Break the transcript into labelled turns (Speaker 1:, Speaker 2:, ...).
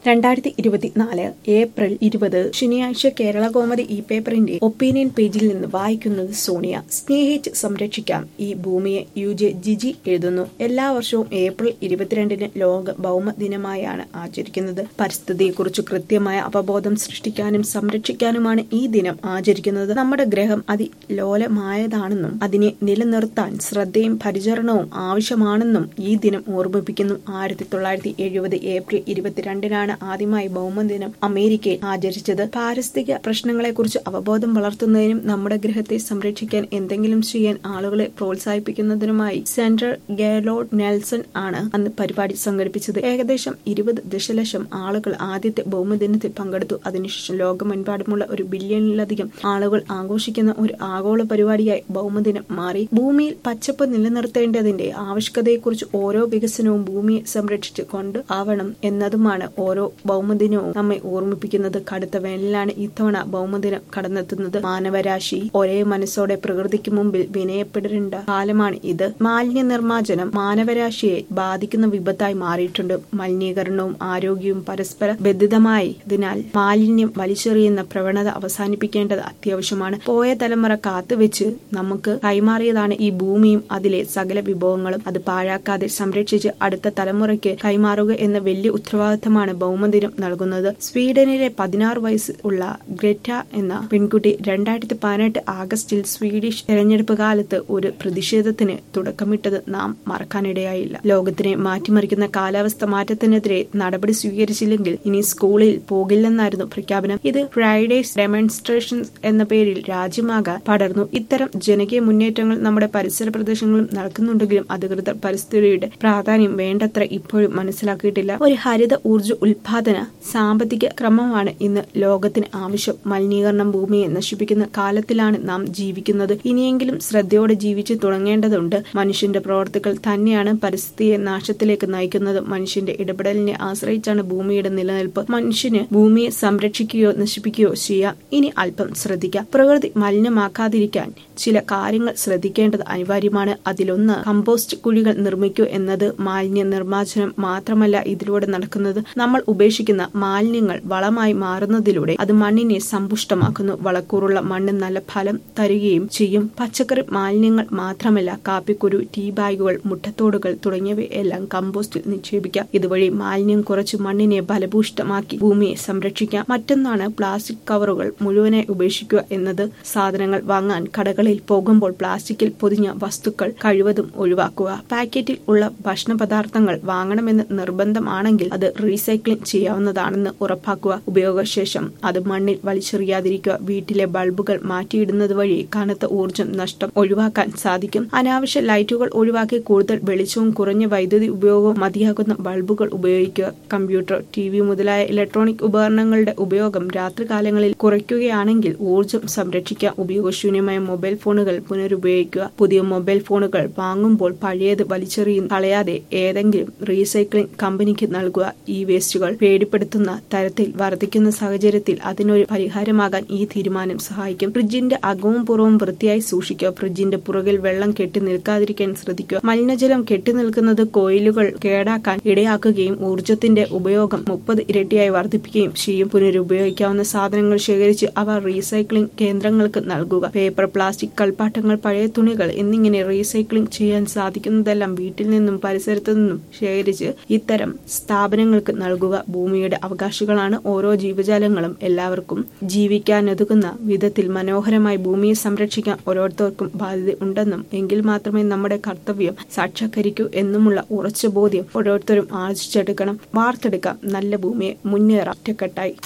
Speaker 1: രണ്ടായിരത്തി ഇരുപത്തിനാല് ഏപ്രിൽ ഇരുപത് ശനിയാഴ്ച കേരള കോമഡി ഇ പേപ്പറിന്റെ ഒപ്പീനിയൻ പേജിൽ നിന്ന് വായിക്കുന്നത് സോണിയ സ്നേഹിച്ച് സംരക്ഷിക്കാം ഈ ഭൂമിയെ യു ജെ ജിജി എഴുതുന്നു എല്ലാ വർഷവും ഏപ്രിൽ ഇരുപത്തിരണ്ടിന് ലോക ഭൗമ ദിനമായാണ് ആചരിക്കുന്നത് പരിസ്ഥിതിയെക്കുറിച്ച് കൃത്യമായ അവബോധം സൃഷ്ടിക്കാനും സംരക്ഷിക്കാനുമാണ് ഈ ദിനം ആചരിക്കുന്നത് നമ്മുടെ ഗ്രഹം അതിലോലമായതാണെന്നും അതിനെ നിലനിർത്താൻ ശ്രദ്ധയും പരിചരണവും ആവശ്യമാണെന്നും ഈ ദിനം ഓർമ്മിപ്പിക്കുന്നു ആയിരത്തി തൊള്ളായിരത്തി എഴുപത് ഏപ്രിൽ ഇരുപത്തിരണ്ടിനാണ് ആദ്യമായി ഭൗമദിനം അമേരിക്കയിൽ ആചരിച്ചത് പാരിസ്ഥിതിക പ്രശ്നങ്ങളെക്കുറിച്ച് അവബോധം വളർത്തുന്നതിനും നമ്മുടെ ഗ്രഹത്തെ സംരക്ഷിക്കാൻ എന്തെങ്കിലും ചെയ്യാൻ ആളുകളെ പ്രോത്സാഹിപ്പിക്കുന്നതിനുമായി സെൻട്രൽ ഗേലോഡ് നെൽസൺ ആണ് അന്ന് പരിപാടി സംഘടിപ്പിച്ചത് ഏകദേശം ഇരുപത് ദശലക്ഷം ആളുകൾ ആദ്യത്തെ ഭൗമദിനത്തിൽ പങ്കെടുത്തു അതിനുശേഷം ലോകമെമ്പാടുമുള്ള ഒരു ബില്യണിലധികം ആളുകൾ ആഘോഷിക്കുന്ന ഒരു ആഗോള പരിപാടിയായി ഭൗമദിനം മാറി ഭൂമിയിൽ പച്ചപ്പ് നിലനിർത്തേണ്ടതിന്റെ ആവശ്യകതയെക്കുറിച്ച് ഓരോ വികസനവും ഭൂമിയെ സംരക്ഷിച്ച് കൊണ്ട് ആവണം എന്നതുമാണ് ഓരോ ഭൗമദിനവും നമ്മെ ഓർമ്മിപ്പിക്കുന്നത് കടുത്ത വേനലാണ് ഇത്തവണ ഭൗമദിനം കടന്നെത്തുന്നത് മാനവരാശി ഒരേ മനസ്സോടെ പ്രകൃതിക്ക് മുമ്പിൽ വിനയപ്പെടേണ്ട കാലമാണ് ഇത് മാലിന്യ നിർമ്മാർജ്ജനം മാനവരാശിയെ ബാധിക്കുന്ന വിപത്തായി മാറിയിട്ടുണ്ട് മലിനീകരണവും ആരോഗ്യവും പരസ്പര ബന്ധിതമായതിനാൽ മാലിന്യം വലിച്ചെറിയുന്ന പ്രവണത അവസാനിപ്പിക്കേണ്ടത് അത്യാവശ്യമാണ് പോയ തലമുറ കാത്തുവെച്ച് നമുക്ക് കൈമാറിയതാണ് ഈ ഭൂമിയും അതിലെ സകല വിഭവങ്ങളും അത് പാഴാക്കാതെ സംരക്ഷിച്ച് അടുത്ത തലമുറയ്ക്ക് കൈമാറുക എന്ന വലിയ ഉത്തരവാദിത്തമാണ് ഭൗമദിനം നൽകുന്നത് സ്വീഡനിലെ പതിനാറ് വയസ്സ് ഉള്ള ഗ്രറ്റ എന്ന പെൺകുട്ടി രണ്ടായിരത്തി പതിനെട്ട് ആഗസ്റ്റിൽ സ്വീഡിഷ് തെരഞ്ഞെടുപ്പ് കാലത്ത് ഒരു പ്രതിഷേധത്തിന് തുടക്കമിട്ടത് നാം മറക്കാനിടയായില്ല ലോകത്തിനെ മാറ്റിമറിക്കുന്ന കാലാവസ്ഥ മാറ്റത്തിനെതിരെ നടപടി സ്വീകരിച്ചില്ലെങ്കിൽ ഇനി സ്കൂളിൽ പോകില്ലെന്നായിരുന്നു പ്രഖ്യാപനം ഇത് ഫ്രൈഡേസ് ഡെമോൺസ്ട്രേഷൻസ് എന്ന പേരിൽ രാജ്യമാകാൻ പടർന്നു ഇത്തരം ജനകീയ മുന്നേറ്റങ്ങൾ നമ്മുടെ പരിസര പ്രദേശങ്ങളിലും നടക്കുന്നുണ്ടെങ്കിലും അധികൃതർ പരിസ്ഥിതിയുടെ പ്രാധാന്യം വേണ്ടത്ര ഇപ്പോഴും മനസ്സിലാക്കിയിട്ടില്ല ഒരു ഹരിത ഊർജ്ജ ഉൽപാദന സാമ്പത്തിക ക്രമമാണ് ഇന്ന് ലോകത്തിന് ആവശ്യം മലിനീകരണം ഭൂമിയെ നശിപ്പിക്കുന്ന കാലത്തിലാണ് നാം ജീവിക്കുന്നത് ഇനിയെങ്കിലും ശ്രദ്ധയോടെ ജീവിച്ചു തുടങ്ങേണ്ടതുണ്ട് മനുഷ്യന്റെ പ്രവർത്തികൾ തന്നെയാണ് പരിസ്ഥിതിയെ നാശത്തിലേക്ക് നയിക്കുന്നത് മനുഷ്യന്റെ ഇടപെടലിനെ ആശ്രയിച്ചാണ് ഭൂമിയുടെ നിലനിൽപ്പ് മനുഷ്യന് ഭൂമിയെ സംരക്ഷിക്കുകയോ നശിപ്പിക്കുകയോ ചെയ്യാം ഇനി അല്പം ശ്രദ്ധിക്കാം പ്രകൃതി മലിനമാക്കാതിരിക്കാൻ ചില കാര്യങ്ങൾ ശ്രദ്ധിക്കേണ്ടത് അനിവാര്യമാണ് അതിലൊന്ന് കമ്പോസ്റ്റ് കുഴികൾ നിർമ്മിക്കൂ എന്നത് മാലിന്യ നിർമ്മാർജ്ജനം മാത്രമല്ല ഇതിലൂടെ നടക്കുന്നത് നമ്മൾ ഉപേക്ഷിക്കുന്ന മാലിന്യങ്ങൾ വളമായി മാറുന്നതിലൂടെ അത് മണ്ണിനെ സമ്പുഷ്ടമാക്കുന്നു വളക്കൂറുള്ള മണ്ണ് നല്ല ഫലം തരികയും ചെയ്യും പച്ചക്കറി മാലിന്യങ്ങൾ മാത്രമല്ല കാപ്പിക്കുരു ടീ ബാഗുകൾ മുട്ടത്തോടുകൾ തുടങ്ങിയവയെല്ലാം കമ്പോസ്റ്റിൽ നിക്ഷേപിക്കാം ഇതുവഴി മാലിന്യം കുറച്ച് മണ്ണിനെ ഫലഭൂഷ്ടമാക്കി ഭൂമിയെ സംരക്ഷിക്കാം മറ്റൊന്നാണ് പ്ലാസ്റ്റിക് കവറുകൾ മുഴുവനായി ഉപേക്ഷിക്കുക എന്നത് സാധനങ്ങൾ വാങ്ങാൻ കടകളിൽ പോകുമ്പോൾ പ്ലാസ്റ്റിക്കിൽ പൊതിഞ്ഞ വസ്തുക്കൾ കഴിവതും ഒഴിവാക്കുക പാക്കറ്റിൽ ഉള്ള ഭക്ഷണ പദാർത്ഥങ്ങൾ വാങ്ങണമെന്ന് നിർബന്ധമാണെങ്കിൽ അത് റീസൈക്ലിംഗ് ചെയ്യാവുന്നതാണെന്ന് ഉറപ്പാക്കുക ഉപയോഗശേഷം അത് മണ്ണിൽ വലിച്ചെറിയാതിരിക്കുക വീട്ടിലെ ബൾബുകൾ മാറ്റിയിടുന്നത് വഴി കനത്ത ഊർജം നഷ്ടം ഒഴിവാക്കാൻ സാധിക്കും അനാവശ്യ ലൈറ്റുകൾ ഒഴിവാക്കി കൂടുതൽ വെളിച്ചവും കുറഞ്ഞ വൈദ്യുതി ഉപയോഗവും മതിയാകുന്ന ബൾബുകൾ ഉപയോഗിക്കുക കമ്പ്യൂട്ടർ ടി വി മുതലായ ഇലക്ട്രോണിക് ഉപകരണങ്ങളുടെ ഉപയോഗം രാത്രികാലങ്ങളിൽ കുറയ്ക്കുകയാണെങ്കിൽ ഊർജം സംരക്ഷിക്കുക ഉപയോഗശൂന്യമായ മൊബൈൽ ഫോണുകൾ പുനരുപയോഗിക്കുക പുതിയ മൊബൈൽ ഫോണുകൾ വാങ്ങുമ്പോൾ പഴയത് വലിച്ചെറിയും കളയാതെ ഏതെങ്കിലും റീസൈക്ലിംഗ് കമ്പനിക്ക് നൽകുക ഈ വേസ്റ്റുകൾ പേടിപ്പെടുത്തുന്ന തരത്തിൽ വർദ്ധിക്കുന്ന സാഹചര്യത്തിൽ അതിനൊരു പരിഹാരമാകാൻ ഈ തീരുമാനം സഹായിക്കും ഫ്രിഡ്ജിന്റെ അകവും പുറവും വൃത്തിയായി സൂക്ഷിക്കുക ഫ്രിഡ്ജിന്റെ പുറകിൽ വെള്ളം കെട്ടി നിൽക്കാതിരിക്കാൻ ശ്രദ്ധിക്കുക മലിനജലം കെട്ടി നിൽക്കുന്നത് കോയിലുകൾ കേടാക്കാൻ ഇടയാക്കുകയും ഊർജത്തിന്റെ ഉപയോഗം മുപ്പത് ഇരട്ടിയായി വർദ്ധിപ്പിക്കുകയും ചെയ്യും പുനരുപയോഗിക്കാവുന്ന സാധനങ്ങൾ ശേഖരിച്ച് അവ റീസൈക്ലിംഗ് കേന്ദ്രങ്ങൾക്ക് നൽകുക പേപ്പർ പ്ലാസ്റ്റിക് കളിപ്പാട്ടങ്ങൾ പഴയ തുണികൾ എന്നിങ്ങനെ റീസൈക്ലിംഗ് ചെയ്യാൻ സാധിക്കുന്നതെല്ലാം വീട്ടിൽ നിന്നും പരിസരത്തു നിന്നും ശേഖരിച്ച് ഇത്തരം സ്ഥാപനങ്ങൾക്ക് നൽകുക ഭൂമിയുടെ അവകാശികളാണ് ഓരോ ജീവജാലങ്ങളും എല്ലാവർക്കും ജീവിക്കാനൊതുക്കുന്ന വിധത്തിൽ മനോഹരമായി ഭൂമിയെ സംരക്ഷിക്കാൻ ഓരോരുത്തർക്കും ബാധ്യത ഉണ്ടെന്നും എങ്കിൽ മാത്രമേ നമ്മുടെ കർത്തവ്യം സാക്ഷാത്കരിക്കൂ എന്നുമുള്ള ഉറച്ച ബോധ്യം ഓരോരുത്തരും ആർജിച്ചെടുക്കണം വാർത്തെടുക്കാം നല്ല ഭൂമിയെ മുന്നേറാം ഒറ്റക്കെട്ടായി